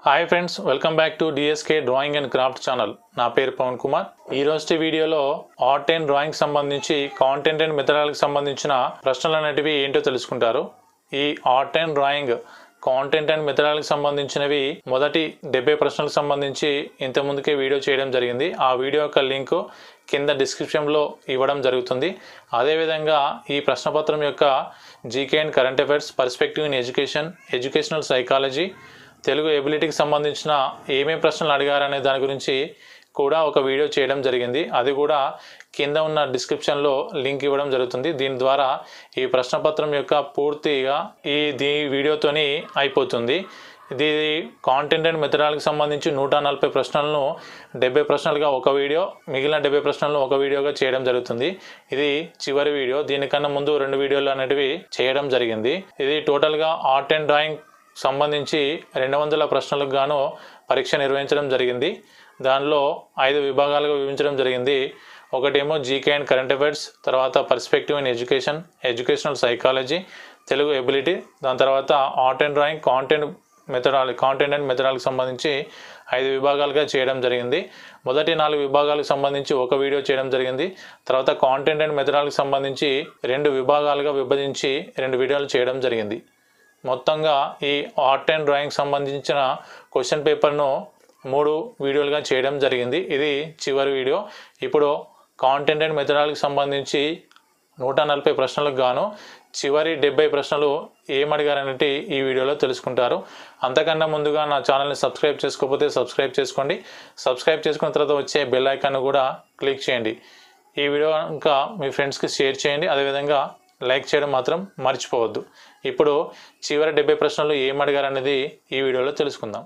hi friends welcome back to DSK drawing and craft channel నా పేరు పవన్ కుమార్ ఈ రోజు వీడియోలో ఆర్ట్ అండ్ డ్రాయింగ్ సంబంధించి కాంటెంట్ అండ్ మెథడాలకు సంబంధించిన ప్రశ్నలు అనేటివి ఏంటో తెలుసుకుంటారు ఈ art and drawing content and మెథడాలకు సంబంధించినవి మొదటి డెబ్బై ప్రశ్నలకు సంబంధించి ఇంత ముందుకే వీడియో చేయడం జరిగింది ఆ వీడియో యొక్క లింక్ కింద డిస్క్రిప్షన్లో ఇవ్వడం జరుగుతుంది అదేవిధంగా ఈ ప్రశ్నపత్రం యొక్క GK and current affairs perspective in education educational psychology Telugu ఎబిలిటీకి సంబంధించిన ఏమేమి ప్రశ్నలు అడిగారనే దాని గురించి కూడా ఒక వీడియో చేయడం జరిగింది అది కూడా కింద ఉన్న డిస్క్రిప్షన్లో లింక్ ఇవ్వడం జరుగుతుంది దీని ద్వారా ఈ ప్రశ్నపత్రం యొక్క పూర్తిగా ఈ దీ వీడియోతోని అయిపోతుంది ఇది కాంటెంట్ అండ్ మెథడాలకు సంబంధించి నూట నలభై ప్రశ్నలను డెబ్బై ప్రశ్నలుగా ఒక వీడియో మిగిలిన డెబ్బై ప్రశ్నలను ఒక వీడియోగా చేయడం జరుగుతుంది ఇది చివరి వీడియో దీనికన్నా ముందు రెండు వీడియోలు అనేటివి చేయడం జరిగింది ఇది టోటల్గా ఆర్ట్ అండ్ డ్రాయింగ్ సంబంధించి రెండు వందల ప్రశ్నలకు గాను పరీక్ష నిర్వహించడం జరిగింది దానిలో ఐదు విభాగాలుగా విభజించడం జరిగింది ఒకటేమో జీకే అండ్ కరెంట్ అఫైర్స్ తర్వాత perspective in education educational psychology Telugu ability దాని తర్వాత art and drawing content methodology content and మెథడాలకు సంబంధించి ఐదు విభాగాలుగా చేయడం జరిగింది మొదటి నాలుగు విభాగాలకు సంబంధించి ఒక వీడియో చేయడం జరిగింది తర్వాత కాంటెంట్ అండ్ మెథడాలకు సంబంధించి రెండు విభాగాలుగా విభజించి రెండు వీడియోలు చేయడం జరిగింది మొత్తంగా ఈ ఆర్ట్ అండ్ డ్రాయింగ్ సంబంధించిన క్వశ్చన్ పేపర్ను మూడు వీడియోలుగా చేయడం జరిగింది ఇది చివరి వీడియో ఇప్పుడు కాంటెంట్ అండ్ మెథడాలకు సంబంధించి నూట నలభై ప్రశ్నలకు గాను చివరి డెబ్బై ప్రశ్నలు ఏమడిగారనేది ఈ వీడియోలో తెలుసుకుంటారు అంతకన్నా ముందుగా నా ఛానల్ని సబ్స్క్రైబ్ చేసుకోకపోతే సబ్స్క్రైబ్ చేసుకోండి సబ్స్క్రైబ్ చేసుకున్న తర్వాత వచ్చే బెల్ ఐకాన్ కూడా క్లిక్ చేయండి ఈ వీడియో ఇంకా మీ ఫ్రెండ్స్కి షేర్ చేయండి అదేవిధంగా లైక్ చేయడం మాత్రం మర్చిపోవద్దు ఇప్పుడు చివరి డెబ్బై ప్రశ్నలు ఏం అడిగారనేది ఈ వీడియోలో తెలుసుకుందాం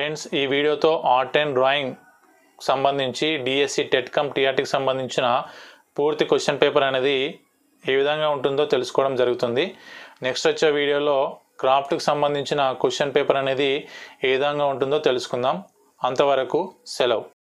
ఫ్రెండ్స్ ఈ వీడియోతో ఆర్ట్ అండ్ డ్రాయింగ్ సంబంధించి డిఎస్సి టెట్ కమ్ టీఆర్టీకి సంబంధించిన పూర్తి క్వశ్చన్ పేపర్ అనేది ఏ విధంగా ఉంటుందో తెలుసుకోవడం జరుగుతుంది నెక్స్ట్ వచ్చే వీడియోలో క్రాఫ్ట్కి సంబంధించిన క్వశ్చన్ పేపర్ అనేది ఏ విధంగా ఉంటుందో తెలుసుకుందాం అంతవరకు సెలవు